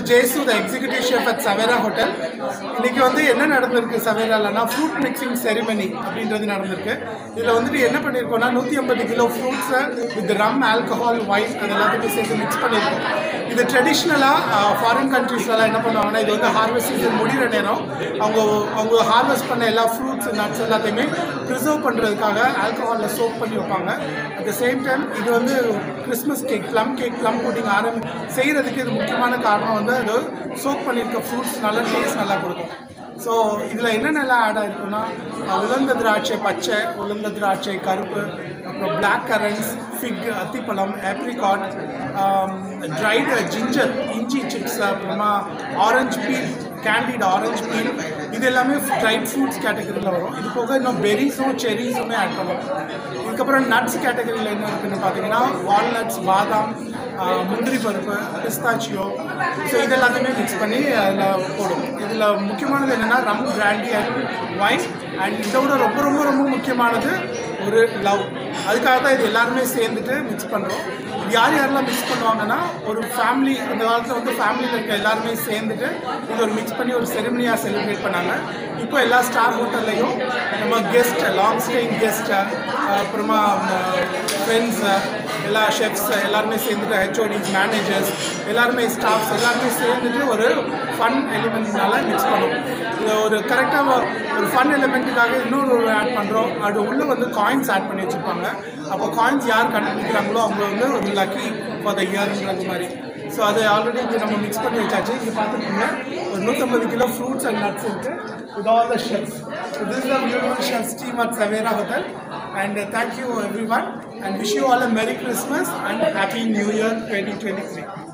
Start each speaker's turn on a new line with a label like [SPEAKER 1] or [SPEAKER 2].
[SPEAKER 1] Jesu the executive chef at Savera hotel இன்னைக்கு வந்து என்ன நடந்திருக்கு சவேராலனா ஃப்ரூட் மிக்சிங் செரிமனி அப்படின்றது நடந்திருக்கு இதில் வந்துட்டு என்ன பண்ணியிருக்கோம்னா நூற்றி ஐம்பது கிலோ ஃப்ரூட்ஸை வித் ரம் ஆல்கஹால் ஒயின் அது எல்லாத்தையுமே சேர்த்து மிக்ஸ் பண்ணியிருக்கோம் இது ட்ரெடிஷ்னலாக ஃபாரின் கண்ட்ரீஸ்லாம் என்ன பண்ணுவாங்கன்னா இது வந்து ஹார்வெஸ்ட் சீசன் முடிகிற நேரம் அவங்க அவங்க ஹார்வெஸ்ட் பண்ண எல்லா ஃப்ரூட்ஸ் நட்ஸ் எல்லாத்தையுமே ப்ரிசர்வ் பண்ணுறதுக்காக ஆல்கஹாலில் சோப் பண்ணி வைப்பாங்க அட் த சேம் டைம் இது வந்து Christmas cake plum cake plum pudding ஆரம்பி செய்கிறதுக்கு இது முக்கியமான காரணம் வந்து அது சோப் பண்ணியிருக்க ஃப்ரூட்ஸ் நல்லா டேஸ்ட் நல்லா கொடுக்கும் ஸோ இதில் என்னென்னலாம் ஆட் ஆகிருக்குன்னா உலர்ந்த திராட்சை பச்சை உலர்ந்த திராட்சை கருப்பு அப்புறம் பிளாக் கரண்ட்ஸ் ஃபிக் அத்திப்பழம் ஆப்ரிகாட் ட்ரைடு ஜிஞ்சர் இஞ்சி சிப்ஸ் அப்புறமா orange peel candied orange peel இது எல்லாமே ட்ரைட் ஃப்ரூட்ஸ் கேட்டகரியில் வரும் இது போக இன்னும் பெரிஸும் செரிஸுமே ஆட் பண்ணுவோம் இதுக்கப்புறம் நட்ஸ் கேட்டகரியில் என்ன இருக்குன்னு பார்த்தீங்கன்னா வால்நட்ஸ் பாதாம் ஆஹ், முந்திரி பருப்பு பிஸ்தாச்சியோ ஸோ இது எல்லாத்தையுமே மிக்ஸ் பண்ணி அதில் போடும் இதில் முக்கியமானது என்னென்னா rum brandy and wine and இதோட ரொம்ப ரொம்ப ரொம்ப முக்கியமானது ஒரு லவ் அதுக்காக தான் இது எல்லாருமே சேர்ந்துட்டு மிக்ஸ் பண்ணுறோம் யார் யாரெல்லாம் மிக்ஸ் பண்ணுவாங்கன்னா ஒரு ஃபேமிலி அந்த காலத்தில் வந்து ஃபேமிலியில் இருக்க எல்லாருமே சேர்ந்துட்டு இது ஒரு மிக்ஸ் பண்ணி ஒரு செரிமனியாக செலிப்ரேட் பண்ணாங்க இப்போ எல்லா ஸ்டார் ஹோட்டல்லையும் நம்ம கெஸ்ட் லாங் ஸ்டேயிங் கெஸ்ட்டு அப்புறமா ஃப்ரெண்ட்ஸு எல்லா ஷெஃப்ஸ் எல்லாருமே சேர்ந்துட்டு ஹெச்ஓடிஸ் மேனேஜர்ஸ் எல்லாருமே ஸ்டாஃப்ஸ் எல்லாருமே சேர்ந்துட்டு ஒரு ஃபன் எலிமெண்ட்னால மிக்ஸ் பண்ணுவோம் இது ஒரு கரெக்டாக ஒரு ஃபன் எலிமெண்ட்டுக்காக இன்னொரு ஒரு ஆட் பண்ணுறோம் அது உள்ளே வந்து காயின்ஸ் ஆட் பண்ணி வச்சுருப்பாங்க அப்போ காயின்ஸ் யார் கண்டுபிடிக்கிறாங்களோ அவங்க வந்து ஒரு லக்கி ஃபார் த இயர்ன்றது மாதிரி ஸோ அது ஆல்ரெடி இங்கே நம்ம மிக்ஸ் பண்ணி வச்சாச்சு இங்கே பார்த்துருக்கீங்க ஒரு நூற்றம்பது கிலோ ஃப்ரூட்ஸ் அண்ட் நட்ஸ் இருக்குது with all the chefs this the beautiful chefs team at Savera hotel and thank you everyone and wish you all a merry Christmas and happy new year twenty twenty three